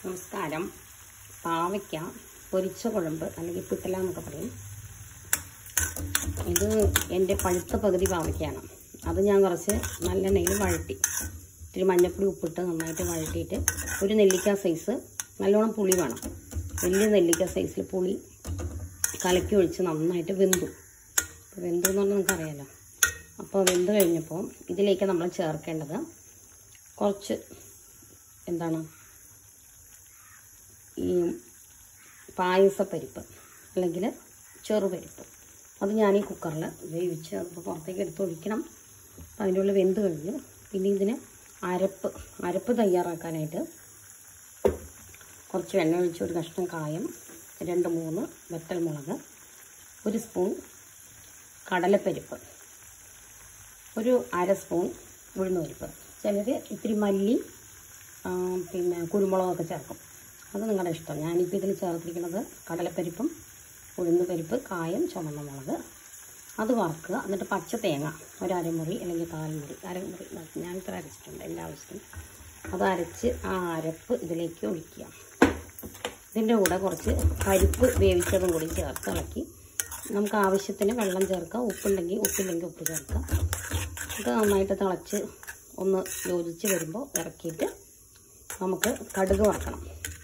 നമസ്കാരം പാവയ്ക്ക പൊരിച്ച കുഴമ്പ് അല്ലെങ്കിൽ പിട്ടല എന്നൊക്കെ പറയും ഇത് എൻ്റെ പഴുത്ത പകുതി പാവയ്ക്കാണ് അത് ഞാൻ കുറച്ച് നല്ലെണ്ണയിൽ വഴട്ടി ഇത്തിരി മഞ്ഞപ്പൊടി ഉപ്പിട്ട് നന്നായിട്ട് വഴട്ടിയിട്ട് ഒരു നെല്ലിക്ക സൈസ് നല്ലോണം പുളി വേണം വലിയ നെല്ലിക്ക സൈസിൽ പുളി കലക്കി ഒഴിച്ച് നന്നായിട്ട് വെന്തു അപ്പോൾ വെന്തു എന്ന് പറഞ്ഞാൽ നമുക്കറിയാലോ അപ്പോൾ വെന്ത് കഴിഞ്ഞപ്പോൾ ഇതിലേക്ക് നമ്മൾ ചേർക്കേണ്ടത് കുറച്ച് എന്താണ് ഈ പായസപ്പരിപ്പ് അല്ലെങ്കിൽ ചെറുപരിപ്പ് അത് ഞാൻ ഈ കുക്കറിൽ വേവിച്ച് അതിപ്പോൾ പുറത്തേക്ക് എടുത്ത് ഒഴിക്കണം അപ്പം അതിൻ്റെ ഉള്ളിൽ വെന്ത് കഴിഞ്ഞു പിന്നെ ഇതിന് അരപ്പ് അരപ്പ് തയ്യാറാക്കാനായിട്ട് കുറച്ച് എണ്ണ ഒഴിച്ച് ഒരു കഷ്ണം കായം രണ്ട് മൂന്ന് വെത്തൽമുളക് ഒരു സ്പൂൺ കടലപ്പരിപ്പ് ഒരു അര സ്പൂൺ ഉഴുന്നുപരിപ്പ് ചിലർ ഇത്തിരി മല്ലി ആ, പിന്നെ കുരുമുളകൊക്കെ ചേർക്കും അത് നിങ്ങളുടെ ഇഷ്ടം ഞാനിപ്പോൾ ഇതിൽ ചേർത്തിരിക്കുന്നത് കടലപ്പരിപ്പും ഉഴുന്ന് പരിപ്പ് കായം ചുമന്ന മുളക് അത് വറുക്കുക എന്നിട്ട് പച്ച തേങ്ങ ഒരു അരമുറി അല്ലെങ്കിൽ കാൽമുറി അരമുറി ഞാൻ ഇത്ര അരച്ചിട്ടുണ്ട് എൻ്റെ ആവശ്യത്തിന് അത് അരച്ച് ആ അരപ്പ് ഇതിലേക്ക് ഒഴിക്കുക ഇതിൻ്റെ കൂടെ കുറച്ച് പരിപ്പ് വേവിച്ചതും കൂടി ചേർത്ത് ഇളക്കി നമുക്ക് ആവശ്യത്തിന് വെള്ളം ചേർക്കുക ഉപ്പുണ്ടെങ്കിൽ ഉപ്പില്ലെങ്കിൽ ഉപ്പ് ചേർക്കുക ഇത് നന്നായിട്ട് തിളച്ച് ഒന്ന് യോജിച്ച് വരുമ്പോൾ ഇറക്കിയിട്ട് നമുക്ക് കടുക് വറക്കണം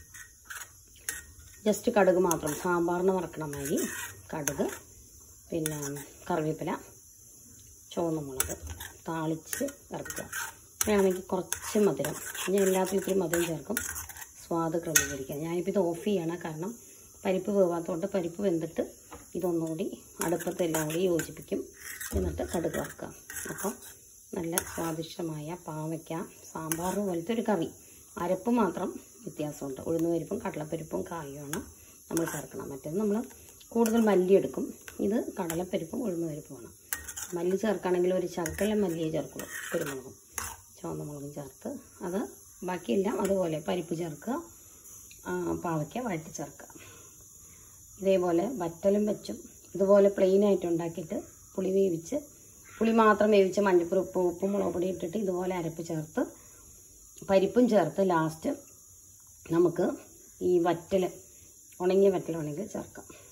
ജസ്റ്റ് കടുക് മാത്രം സാമ്പാറിന് വറക്കണ മാതിരി കടുക് പിന്നെ കറിവേപ്പില ചുവന്ന മുളക് താളിച്ച് ഇറക്കുക വേണമെങ്കിൽ കുറച്ച് മധുരം ഞാൻ എല്ലാത്തിലും ഇത്തിരി മധുരം ചേർക്കും സ്വാദ് ക്രമീകരിക്കുക ഞാനിപ്പോൾ ഇത് ഓഫ് ചെയ്യണം കാരണം പരിപ്പ് വേവാത്തതുകൊണ്ട് പരിപ്പ് വെന്തിട്ട് ഇതൊന്നുകൂടി അടുപ്പത്ത് എല്ലാം കൂടി യോജിപ്പിക്കും എന്നിട്ട് കടുക് വറക്കുക അപ്പോൾ നല്ല സ്വാദിഷ്ടമായ പാവയ്ക്ക സാമ്പാർ പോലത്തെ ഒരു കറി അരപ്പ് മാത്രം വ്യത്യാസമുണ്ട് ഉഴുന്നുപരിപ്പും കടലപ്പരിപ്പും കായുമാണ് നമ്മൾ ചേർക്കണം മറ്റേത് നമ്മൾ കൂടുതൽ മല്ലി എടുക്കും ഇത് കടലപ്പരിപ്പും ഉഴുന്നുപരിപ്പുമാണ് മല്ലി ചേർക്കുകയാണെങ്കിൽ ഒരു ശകലം മല്ലിയെ ചേർക്കുള്ളൂ കുരുമുളകും ചുവന്ന മുളകും ചേർത്ത് അത് ബാക്കിയെല്ലാം അതുപോലെ പരിപ്പ് ചേർക്കുക ആ, പാവയ്ക്ക വഴറ്റി ചേർക്കുക ഇതേപോലെ വറ്റലും വെച്ചും ഇതുപോലെ പ്ലെയിൻ ആയിട്ട് ഉണ്ടാക്കിയിട്ട് പുളി വേവിച്ച് പുളി മാത്രം വേവിച്ച് മഞ്ഞപ്പൊടി ഉപ്പ് ഉപ്പും മുളക് പൊടി ഇട്ടിട്ട് ഇതുപോലെ അരപ്പ് ചേർത്ത് പരിപ്പും ചേർത്ത് ലാസ്റ്റ് നമുക്ക് ഈ വറ്റൽ ഉണങ്ങിയ വറ്റൽ വേണമെങ്കിൽ ചേർക്കാം